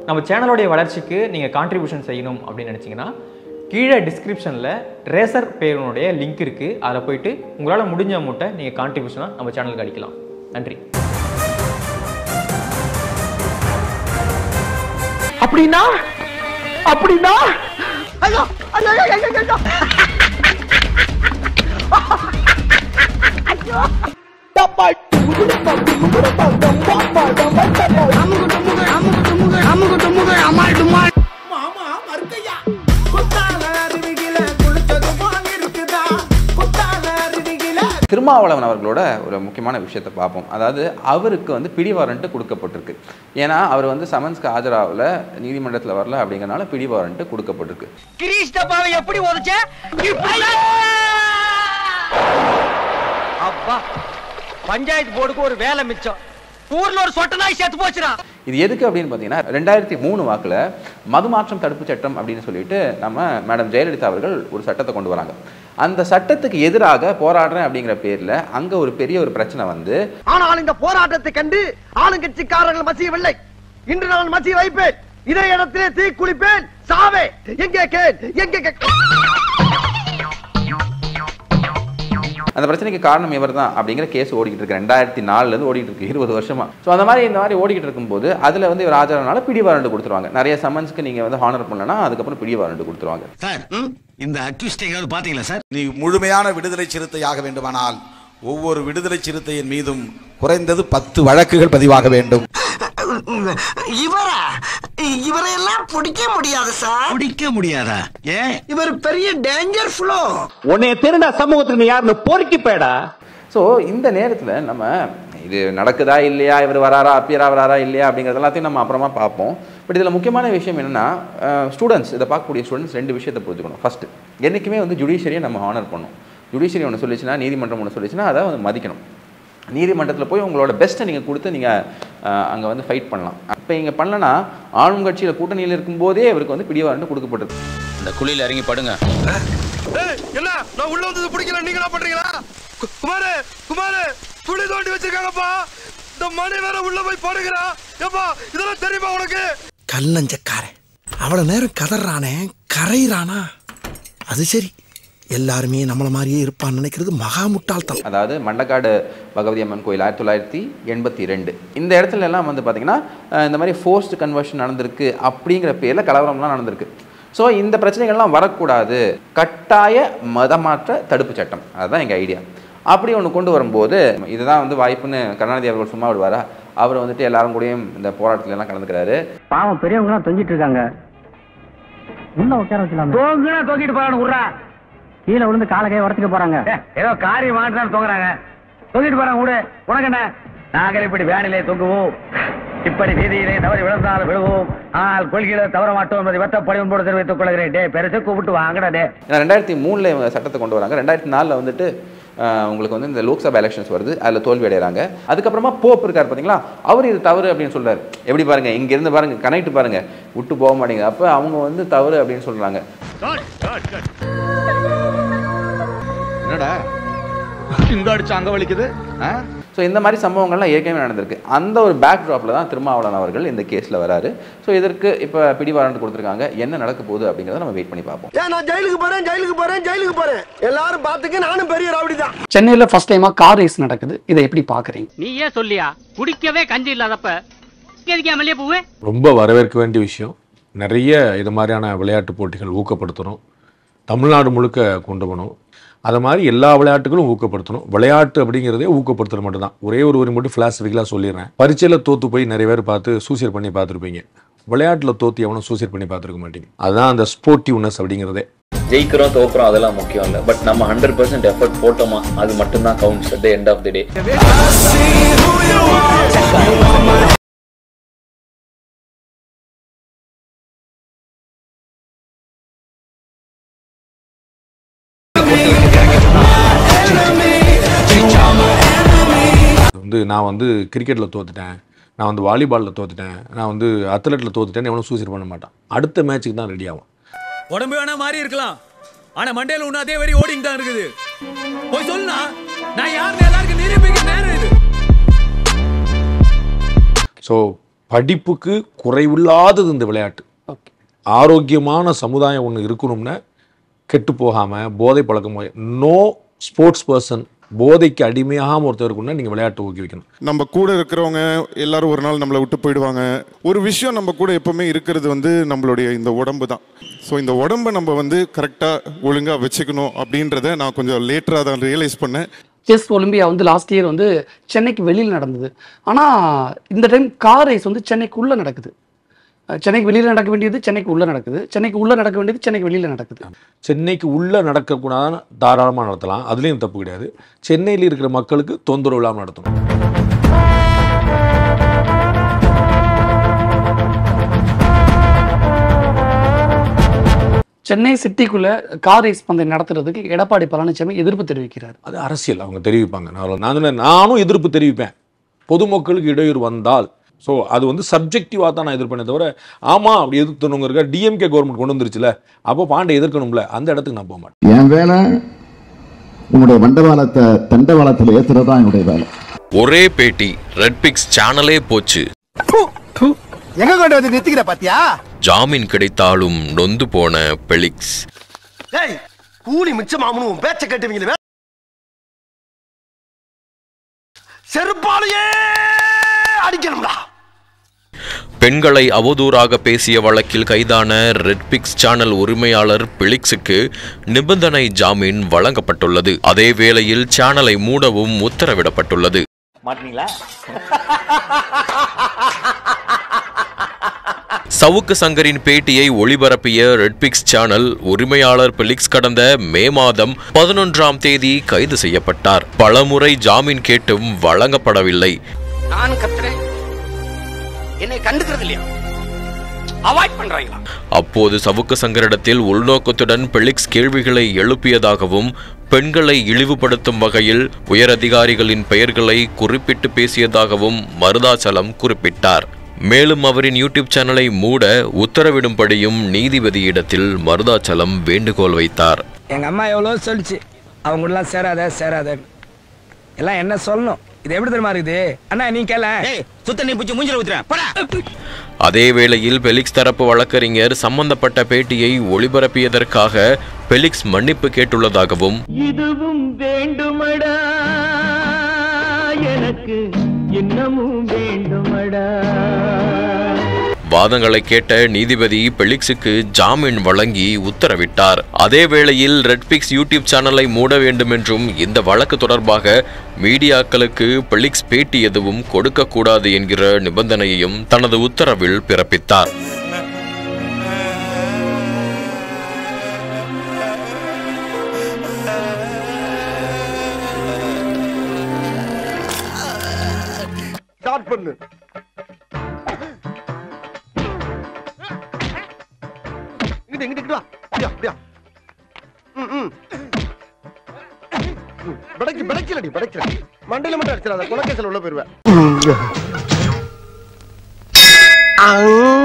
நம்ம சேனலோடைய வளர்ச்சிக்கு நீங்கள் கான்ட்ரிபியூஷன் செய்யணும் அப்படின்னு நினச்சிங்கன்னா கீழே டிஸ்கிரிப்ஷனில் ரேசர் பேருனுடைய லிங்க் இருக்குது அதில் போயிட்டு உங்களால் முடிஞ்ச அமௌண்ட்டை நீங்கள் கான்ட்ரிபியூஷனாக நம்ம சேனலுக்கு அடிக்கலாம் நன்றி அப்படின்னா அப்படின்னா ஐயோ ஐயோ ஐயோ ஐயோ, ஐயோ திருமாவளவன் அவர்களோட ஒரு முக்கியமான விஷயத்தை பார்ப்போம் அதாவது அவருக்கு வந்து பிடி வாரண்ட் கொடுக்கப்பட்டிருக்கு ஏன்னா அவர் வந்து சமன்ஸ்க்கு ஆஜராகல நீதிமன்றத்தில் வரல அப்படிங்கறனால பிடி வாரண்ட் கொடுக்கப்பட்டிருக்கு கிரீஷ் டப்பாவை எப்படி உதச்ச அப்பா பஞ்சாயத்து போர்டுக்கு ஒரு வேலை மிச்சம் ஊர்ல ஒரு சொட்ட நாய் செத்து போச்சுடா இது எதுக்கு அப்படின்னு பார்த்தீங்கன்னா ரெண்டாயிரத்தி மூணு வாக்கில் மதுமாற்றம் தடுப்பு சட்டம் அப்படின்னு சொல்லிட்டு நம்ம மேடம் ஜெயலலிதா அவர்கள் ஒரு சட்டத்தை கொண்டு வராங்க அந்த சட்டத்துக்கு எதிராக போராடுறேன் அப்படிங்கிற பேரில் அங்கே ஒரு பெரிய ஒரு பிரச்சனை வந்து ஆனால் இந்த போராட்டத்தை கண்டு ஆளுங்கட்சிக்காரர்கள் மசியவில்லை இன்று நான் மசிய வைப்பேன் இதே இடத்திலே தீ குளிப்பேன் சாவே எங்கே கேள் எங்கே கே- அந்த பிரச்சனைக்கு காரணம் இவர் தான் அப்படிங்கிற கேஸ் ஓடிக்கிட்டு இருக்கு ரெண்டாயிரத்தி நாலுலேருந்து ஓடிட்டு இருக்கு இருபது வருஷமா ஸோ அந்த மாதிரி இந்த மாதிரி ஓடிக்கிட்டு இருக்கும்போது அதில் வந்து இவர் ஆஜரானால பிடி வாரண்ட் கொடுத்துருவாங்க நிறைய சம்மன்ஸ்க்கு நீங்கள் வந்து ஹானர் பண்ணலன்னா அதுக்கப்புறம் பிடி வாரண்ட் கொடுத்துருவாங்க சார் இந்த அக்யூஸ்ட் எங்காவது பாத்தீங்களா சார் நீ முழுமையான விடுதலை சிறுத்தையாக வேண்டுமானால் ஒவ்வொரு விடுதலை சிறுத்தையின் மீதும் குறைந்தது பத்து வழக்குகள் பதிவாக வேண்டும் இவரா இவரையெல்லாம் பிடிக்க முடியாது சார் பிடிக்க முடியாதா ஏன் இவர் பெரிய டேஞ்சர் ஃப்ளோ உன்னைய திருடா சமூகத்துக்கு நீ யாருன்னு பொறுக்கி போயடா ஸோ இந்த நேரத்தில் நம்ம இது நடக்குதா இல்லையா இவர் வராரா அப்பியரா வராரா இல்லையா அப்படிங்கிறது எல்லாத்தையும் நம்ம அப்புறமா பார்ப்போம் பட் இதில் முக்கியமான விஷயம் என்னென்னா ஸ்டூடெண்ட்ஸ் இதை பார்க்கக்கூடிய ஸ்டூடெண்ட்ஸ் ரெண்டு விஷயத்தை புரிஞ்சுக்கணும் ஃபஸ்ட்டு என்றைக்குமே வந்து ஜுடிஷியரியை நம்ம ஹானர் பண்ணணும் ஜுடிஷியரி ஒன்று சொல்லிச்சுன்னா நீதிமன்றம் ஒன்று சொல்லிச்சுன்னா அதை வந்து மதிக்கணும் நீதிமன்றத்தில் போய் உங்களோட பெஸ்ட்டை நீங்கள் கொடுத்து நீங்கள் அங்கே வந்து ஃபைட் பண்ணலாம் இப்போ இங்கே பண்ணலனா ஆளும் கட்சியில் கூட்டணியில் இருக்கும்போதே இவருக்கு வந்து பிடிவாரண்டு கொடுக்கப்பட்டது இந்த குழியில இறங்கி படுங்க என்ன நான் உள்ள வந்தது பிடிக்கல நீங்க என்ன பண்றீங்களா குமாரு குமாரு குழி தோண்டி வச்சிருக்காங்கப்பா இந்த மணி வேற உள்ள போய் படுகிறா ஏப்பா இதெல்லாம் தெரியுமா உனக்கு கல்லஞ்சக்காரன் அவ்வளவு நேரம் கதறானே கரையிறானா அது சரி எல்லாருமே நம்மள மாதிரியே இருப்பான்னு நினைக்கிறது மகா முட்டாள்தனம் அதாவது மண்டக்காடு பகவதி அம்மன் கோயில் ஆயிரத்தி தொள்ளாயிரத்தி எண்பத்தி ரெண்டு இந்த இடத்துல எல்லாம் வந்து பார்த்திங்கன்னா அஹ், இந்த மாதிரி ஃபோர்ஸ்டு கன்வர்ஷன் நடந்திருக்கு அப்படிங்கிற பேரில் கலவரம்லாம் நடந்திருக்கு ஸோ இந்த பிரச்சனைகள்லாம் வரக்கூடாது கட்டாய மதமாற்ற தடுப்பு சட்டம் அதுதான் எங்கள் ஐடியா அப்படி ஒன்று கொண்டு வரும்போது இதுதான் வந்து வாய்ப்புன்னு கருணாநிதி அவர்கள் சும்மா விடுவாரா அவர் வந்துட்டு எல்லாரும் கூடயும் இந்த போராட்டத்துல எல்லாம் கலந்துக்கிறாரு பாவம் பெரியவங்க எல்லாம் தொங்கிட்டு இருக்காங்க உள்ள உட்கார வச்சலாம் தோங்குனா தூக்கிட்டு போறானு விட்றா கீழே விழுந்து கால கை உடச்சுக்க போறாங்க ஏதோ காரியம் மாட்டான்னு தூங்குறாங்க தூக்கிட்டு போறாங்க விடு உனக்கு என்ன நாங்கள் இப்படி வேனிலே தொங்குவோம் இப்படி வீதியிலே தவறி விழுந்தால் விழுவோம் ஆனால் கொள்கையில தவற மாட்டோம் என்பதை வெட்ட படிவம்போடு தெரிவித்துக் கொள்கிறேன் டே பெருசு கூப்பிட்டு வாங்கடா டே ஏன்னா ரெண்டாயிரத்தி மூணில் இவங்க சட்டத்தை கொண்டு வராங்க ரெண்டாயிரத்தி நாலில் வந்துட்டு ஆஹ், உங்களுக்கு வந்து இந்த லோக்சபா எலெக்ஷன்ஸ் வருது அதில் தோல்வி அடைகிறாங்க அதுக்கப்புறமா போப் இருக்கார் பார்த்தீங்களா அவர் இது தவறு அப்படின்னு சொல்றாரு எப்படி பாருங்க இங்கேருந்து பாருங்க கனெக்ட் பாருங்க விட்டு போக மாட்டேங்குது அப்போ அவங்க வந்து தவறு அப்படின்னு சொல்றாங்க என்னடா இங்க அடிச்சு அங்க வலிக்குது ஸோ இந்த மாதிரி சம்பவங்கள்லாம் ஏற்கனவே நடந்திருக்கு அந்த ஒரு பேக் ட்ராப்பில் தான் திருமாவளவன் அவர்கள் இந்த கேஸில் வராரு ஸோ இதற்கு இப்போ பிடிவாரண்ட் கொடுத்துருக்காங்க என்ன நடக்க போகுது அப்படிங்கிறத நம்ம வெயிட் பண்ணி பார்ப்போம் ஏன் நான் ஜெயிலுக்கு போறேன் ஜெயிலுக்கு போறேன் ஜெயிலுக்கு போறேன் எல்லாரும் பாத்துக்க நானும் பெரிய ரவுடி தான் சென்னையில் ஃபர்ஸ்ட் டைமாக கார் ரேஸ் நடக்குது இதை எப்படி பார்க்குறீங்க நீ ஏன் சொல்லியா குடிக்கவே கஞ்சி இல்லாதப்ப எதுக்கே மல்லிய பூவே ரொம்ப வரவேற்க வேண்டிய விஷயம் நிறைய இது மாதிரியான விளையாட்டு போட்டிகள் ஊக்கப்படுத்தணும் தமிழ்நாடு முழுக்க கொண்டு போகணும் அது மாதிரி எல்லா விளையாட்டுகளும் ஊக்கப்படுத்தணும் விளையாட்டு அப்படிங்கிறதே ஊக்கப்படுத்துறது மட்டும்தான் ஒரே ஒரு ஒரு மட்டும் ஃபிலாசபிக்கலாக சொல்லிடுறேன் பரீட்சையில் தோத்து போய் நிறைய பேர் பார்த்து சூசைட் பண்ணி பார்த்துருப்பீங்க விளையாட்டில் தோத்து எவனும் சூசைட் பண்ணி பார்த்துருக்க மாட்டீங்க அதுதான் அந்த ஸ்போர்ட்டிவ்னஸ் அப்படிங்கிறதே ஜெயிக்கிறோம் தோக்குறோம் அதெல்லாம் முக்கியம் இல்லை பட் நம்ம ஹண்ட்ரட் பர்சன்ட் எஃபர்ட் போட்டோமா அது மட்டும்தான் counts at end of the day வந்து நான் வந்து கிரிக்கெட்டில் தோத்துட்டேன் நான் வந்து வாலிபாலில் தோத்துட்டேன் நான் வந்து அத்லெட்டில் தோத்துட்டேன்னு எவனும் சூசைட் பண்ண மாட்டான் அடுத்த மேட்ச்சுக்கு தான் ரெடி ஆகும் உடம்பு வேணா மாறி இருக்கலாம் ஆனா மண்டையில உன்ன அதே வரி ஓடிங் தான் இருக்குது போய் சொல்லுனா நான் யாருன்னு எல்லாருக்கும் நிரூபிக்க நேரம் இது ஸோ படிப்புக்கு குறைவில்லாதது இந்த விளையாட்டு ஆரோக்கியமான சமுதாயம் ஒன்று இருக்கணும்னா கெட்டு போகாமல் போதை பழக்கம் நோ ஸ்போர்ட்ஸ் பர்சன் போதைக்கு அடிமையாகாம ஒருத்தர் இருக்குன்னா நீங்கள் விளையாட்டு ஊக்குவிக்கணும் நம்ம கூட இருக்கிறவங்க எல்லாரும் ஒரு நாள் நம்மளை விட்டு போயிடுவாங்க ஒரு விஷயம் நம்ம கூட எப்பவுமே இருக்கிறது வந்து நம்மளுடைய இந்த உடம்பு தான் ஸோ இந்த உடம்பை நம்ம வந்து கரெக்டாக ஒழுங்காக வச்சுக்கணும் அப்படின்றத நான் கொஞ்சம் லேட்டராக தான் ரியலைஸ் பண்ணேன் செஸ் ஒலிம்பியா வந்து லாஸ்ட் இயர் வந்து சென்னைக்கு வெளியில் நடந்தது ஆனால் இந்த டைம் கார் ரேஸ் வந்து சென்னைக்குள்ளே நடக்குது அஹ் சென்னைக்கு வெளியில் நடக்க வேண்டியது சென்னைக்கு உள்ளே நடக்குது சென்னைக்கு உள்ளே நடக்க வேண்டியது சென்னைக்கு வெளியில் நடக்குது சென்னைக்கு உள்ளே நடக்கக்கூடாதுன்னு தாராளமாக நடத்தலாம் அதுலேயும் தப்பு கிடையாது சென்னையில் இருக்கிற மக்களுக்கு தொந்தரவு இல்லாமல் நடத்தணும் சென்னை சிட்டிக்குள்ள கார் ரேஸ் பந்தயம் நடத்துறதுக்கு எடப்பாடி பழனிசாமி எதிர்ப்பு தெரிவிக்கிறார் அது அரசியல் அவங்க தெரிவிப்பாங்க நான் நான் சொன்னேன், நானும் எதிர்ப்பு தெரிவிப்பேன் பொதுமக்களுக்கு இடையூறு வந்தால் ஸோ அது வந்து சப்ஜெக்டிவாக தான் நான் எதிர்ப்பேனே தவிர ஆமாம் அப்படி எதிர்த்தணுங்கிறக்க டிஎம்கே கவர்மெண்ட் கொண்டு வந்துருச்சுல அப்போ பாண்டே எதிர்க்கணும்ல அந்த இடத்துக்கு நான் போக மாட்டேன் என் வேலை உன்னுடைய வண்டவாளத்தை தண்டவாளத்தில் ஏத்துறதா என்னுடைய வேலை ஒரே பேட்டி ரெட் பிக்ஸ் சேனலே போச்சு எங்க கொண்டு வந்து நிறுத்திக்கிற பாத்தியா ஜாமீன் கிடைத்தாலும் நொந்து போன பெலிக்ஸ் டேய் கூலி மிச்சமாமனு உன் பேச்ச கேட்டுவீங்களே செருப்பாலேயே அடிக்கணும்டா பெண்களை அவதூறாக பேசிய வழக்கில் கைதான ரெட் பிக்ஸ் சேனல் உரிமையாளர் பிளிக்ஸுக்கு நிபந்தனை ஜாமீன் வழங்கப்பட்டுள்ளது அதே வேளையில் சேனலை மூடவும் உத்தரவிடப்பட்டுள்ளது மாட்டீங்களா சவுக்கு சங்கரின் பேட்டியை ஒளிபரப்பிய ரெட்பிக்ஸ் சேனல் உரிமையாளர் பிலிக்ஸ் கடந்த மே மாதம் பதினொன்றாம் தேதி கைது செய்யப்பட்டார் பலமுறை ஜாமீன் கேட்டும் வழங்கப்படவில்லை நான் கத்துறேன் என்னை கண்டுக்கிறது இல்லையா அவாய்ட் பண்றாங்களா அப்போது சவுக்கு சங்கரிடத்தில் உள்நோக்கத்துடன் பெலிக்ஸ் கேள்விகளை எழுப்பியதாகவும் பெண்களை இழிவுபடுத்தும் வகையில் உயரதிகாரிகளின் பெயர்களை குறிப்பிட்டு பேசியதாகவும் மருதாச்சலம் குறிப்பிட்டார் மேலும் அவரின் யூடியூப் சேனலை மூட உத்தரவிடும்படியும் நீதிபதியிடத்தில் மருதாச்சலம் வேண்டுகோள் வைத்தார் எங்க அம்மா எவ்வளோ சொல்லிச்சு அவங்க கூடலாம் சேராத சேராத எல்லாம் என்ன சொல்லணும் இது எப்படி தெரியுமா இருக்குது அண்ணா நீ கேள சுத்த நீ பிடிச்சி மூஞ்சில ஊத்துறேன் அதே வேளையில் பெலிக்ஸ் தரப்பு வழக்கறிஞர் சம்பந்தப்பட்ட பேட்டியை ஒளிபரப்பியதற்காக பெலிக்ஸ் மன்னிப்பு கேட்டுள்ளதாகவும் இதுவும் வேண்டுமடா எனக்கு இன்னமும் வேண்டுமடா வாதங்களை கேட்ட நீதிபதி பெலிக்ஸுக்கு ஜாமீன் வழங்கி உத்தரவிட்டார் அதே வேளையில் ரெட்பிக்ஸ் யூடியூப் சேனலை மூட வேண்டும் என்றும் இந்த வழக்கு தொடர்பாக மீடியாக்களுக்கு பெலிக்ஸ் பேட்டி எதுவும் கொடுக்கக்கூடாது என்கிற நிபந்தனையையும் தனது உத்தரவில் பிறப்பித்தார் ஸ்டார்ட் பண்ணு இங்கிட்டு இங்கிட்டு இங்கிட்டு வா அப்படியா அப்படியா ம் ம் ம், பிடைக்கு பிடைக்கலடி பிடைக்கல மண்டையில மட்டும் அடிச்சிடாத குலக்கேசல் உள்ள போயிருவேன்